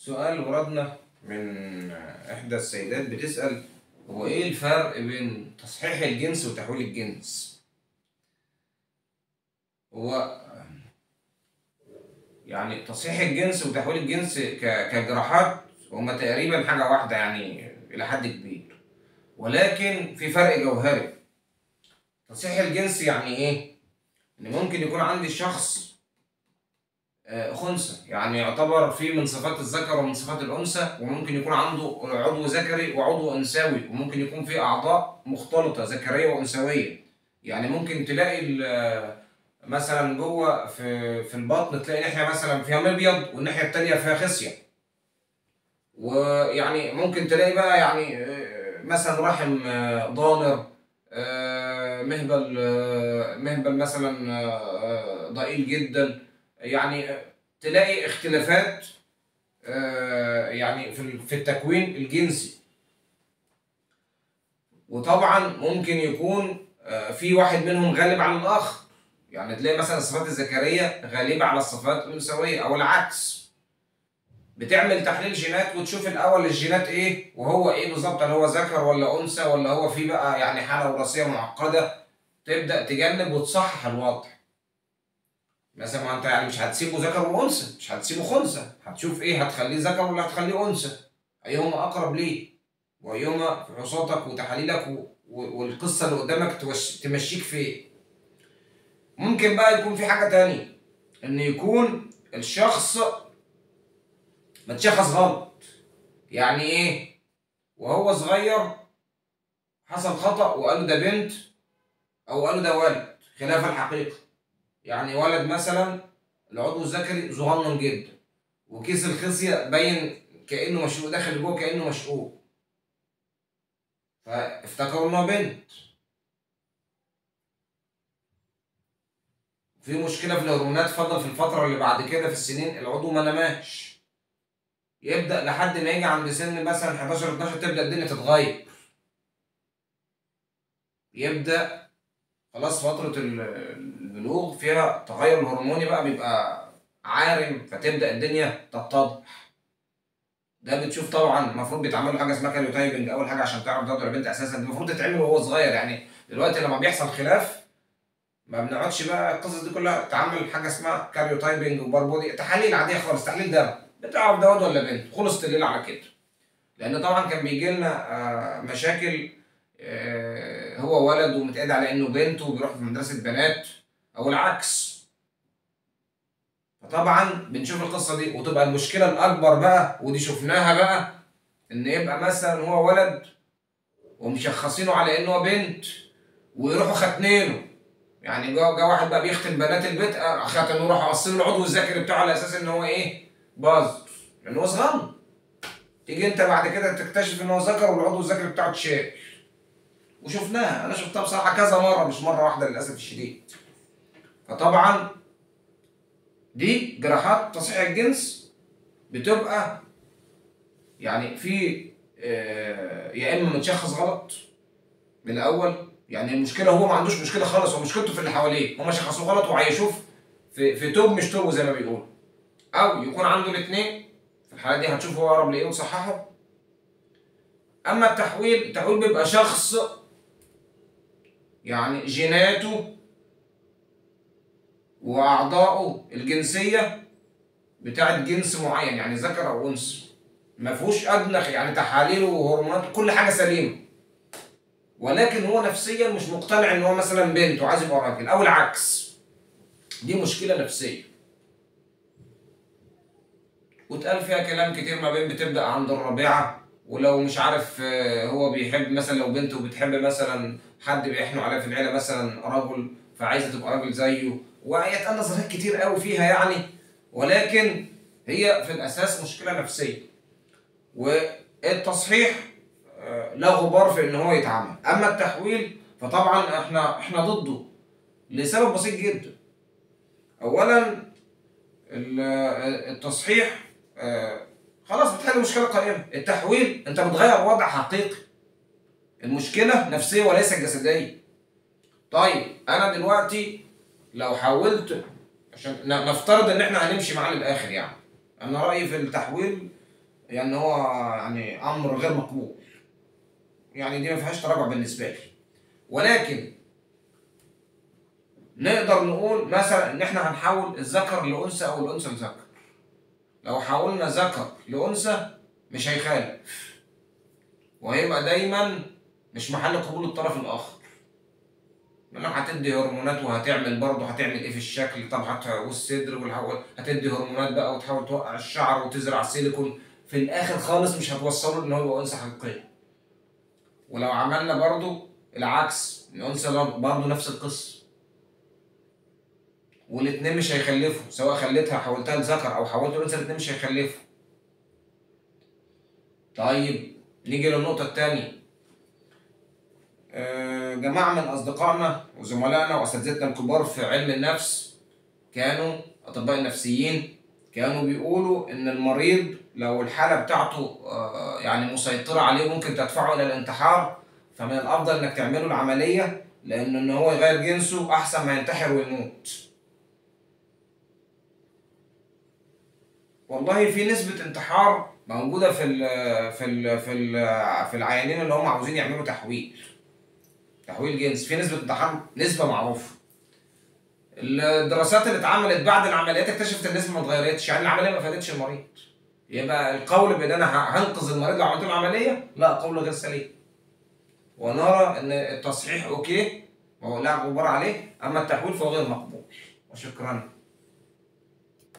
سؤال وردنا من إحدى السيدات بتسأل هو إيه الفرق بين تصحيح الجنس وتحويل الجنس؟ هو يعني تصحيح الجنس وتحويل الجنس ك- كجراحات هما تقريبا حاجة واحدة يعني إلى حد كبير ولكن في فرق جوهري تصحيح الجنس يعني إيه؟ إن ممكن يكون عندي شخص آه، خنثى يعني يعتبر فيه من صفات الذكر ومن صفات الأنثى وممكن يكون عنده عضو ذكري وعضو أنثوي وممكن يكون فيه أعضاء مختلطة ذكرية وأنثوية يعني ممكن تلاقي ال- مثلا جوه في في البطن تلاقي ناحية مثلا فيها مبيض والناحية التانية فيها خصية ويعني ممكن تلاقي بقى يعني آه، مثلا رحم آه، ضامر آه، مهبل آه، مهبل مثلا آه، آه، ضئيل جدا يعني تلاقي اختلافات آه، يعني في في التكوين الجنسي وطبعا ممكن يكون آه، في واحد منهم غالب على الاخر يعني تلاقي مثلا الصفات الذكريه غالبه على الصفات الانثويه او العكس بتعمل تحليل جينات وتشوف الاول الجينات ايه وهو ايه بالظبط هل هو ذكر ولا انثى ولا هو في بقى يعني حاله وراثيه معقده تبدا تجنب وتصحح الوضع مثلا ما انت يعني مش هتسيبه ذكر وانثى مش هتسيبه خنثى هتشوف ايه هتخليه ذكر ولا هتخليه انثى ايهما اقرب ليه وايهما فحوصاتك وتحاليلك و... و... والقصه اللي قدامك توش... تمشيك فين ممكن بقى يكون في حاجه تانية ان يكون الشخص متشخص غلط يعني ايه وهو صغير حصل خطأ وقالوا ده بنت او قالوا ده ولد خلاف الحقيقة يعني ولد مثلا العضو الذكري صغنن جدا وكيس الخصية باين كأنه مشقوق داخل جوه كأنه مشقوق فافتكروا انها بنت في مشكلة في الهرمونات فضل في الفترة اللي بعد كده في السنين العضو ما نماش يبدأ لحد ما يجي عند سن مثلا 11 12 تبدأ الدنيا تتغير يبدأ خلاص فترة ال- البلوغ فيها تغير الهرموني بقى بيبقى عارم فتبدأ الدنيا تتضح ده بتشوف طبعا المفروض بيتعمل له حاجه اسمها كاريوتايبنج اول حاجه عشان تعرف ده ولا بنت اساسا دي المفروض تتعمل وهو صغير يعني دلوقتي لما بيحصل خلاف ما بنقعدش بقى القصص دي كلها تعمل حاجه اسمها كاريوتايبنج وباربودي تحاليل عاديه خالص تحليل دم بتعرف ده واد ولا بنت خلصت الليل على كده لان طبعا كان بيجي لنا آه، مشاكل آه، هو ولد ومتقاد على انه بنت وبيروح في مدرسه بنات او العكس فطبعا بنشوف القصه دي وتبقى المشكله الاكبر بقى ودي شفناها بقى ان يبقى مثلا هو ولد ومشخصينه على انه هو بنت ويروحوا ختنينه يعني جا, جا واحد بقى بيختن بنات البيت آه، ختنوه راحوا قاصين العضو الذكري بتاعه على اساس ان هو ايه باظ لان هو صغنن تيجي انت بعد كده تكتشف ان هو ذكر والعضو الذكري بتاعه اتشال وشفناها انا شفتها بصراحه كذا مره مش مره واحده للاسف الشديد فطبعا دي جراحات تصحيح الجنس بتبقى يعني في آه، يا اما متشخص غلط من الاول يعني المشكله هو ما عندوش مشكله خالص هو مشكلته في اللي حواليه هم شخصوه غلط وعيشوه في في توب مش توب زي ما بيقولوا او يكون عنده الاثنين في الحاله دي هتشوف هو اقرب لايه وتصححه اما التحويل التحويل بيبقى شخص يعني جيناته واعضائه الجنسيه بتاعت جنس معين يعني ذكر او انثى ما فيهوش ادنى يعني تحاليله وهرمونات كل حاجه سليمه ولكن هو نفسيا مش مقتنع ان هو مثلا بنت وعايز يبقى راجل او العكس دي مشكله نفسيه واتقال فيها كلام كتير ما بين بتبدا عند الرابعه ولو مش عارف آه، هو بيحب مثلا لو بنت وبتحب مثلا حد بيحنوا عليها في العيله مثلا رجل فعايزه تبقى راجل زيه ويتقال نظريات كتير قوي فيها يعني ولكن هي في الاساس مشكله نفسيه والتصحيح آه، لا غبار في ان هو يتعمل اما التحويل فطبعا احنا احنا ضده لسبب بسيط جدا اولا ال- التصحيح آه، خلاص بتحل مشكله قائمه التحويل انت بتغير وضع حقيقي المشكله نفسيه وليس جسديه طيب انا دلوقتي لو حولت عشان ن- نفترض ان احنا هنمشي معاه للاخر يعني انا رايي في التحويل يعني هو يعني امر غير مقبول يعني دي ما فيهاش تراجع بالنسبه لي ولكن نقدر نقول مثلا ان احنا هنحول الذكر لانثى او الانثى لذكر لو حولنا ذكر لانثى مش هيخالف وهيبقى دايما مش محل قبول الطرف الاخر لانك هتدي هرمونات وهتعمل برضه هتعمل ايه في الشكل طب هت- والصدر والحول هتدي هرمونات بقى وتحاول توقع الشعر وتزرع سيليكون في الاخر خالص مش هتوصله ان هو يبقى انثى حقيقيه ولو عملنا برضه العكس الانثى برضه نفس القصه والاتنين مش هيخلفوا سواء خليتها حولتها لذكر او حولت الانثى الاتنين مش هيخلفوا طيب نيجي للنقطة التانية آه، جماعة من أصدقائنا وزملائنا وأساتذتنا الكبار في علم النفس كانوا أطباء نفسيين كانوا بيقولوا إن المريض لو الحالة بتاعته آه، يعني مسيطرة عليه ممكن تدفعه إلى الانتحار فمن الأفضل إنك تعمله العملية لأن إن هو يغير جنسه أحسن ما ينتحر ويموت. والله في نسبة انتحار موجودة في ال في ال في ال في العيانين اللي هم عاوزين يعملوا تحويل تحويل جنس في نسبة انتحار نسبة معروفة الدراسات اللي اتعملت بعد العمليات اكتشفت النسبة ما اتغيرتش يعني العملية ما فادتش المريض يبقى القول بان انا ه- هنقذ المريض لو عملت له عملية لا قول غير سليم ونرى ان التصحيح اوكي وهو لا غبار عليه اما التحويل فهو غير مقبول وشكرا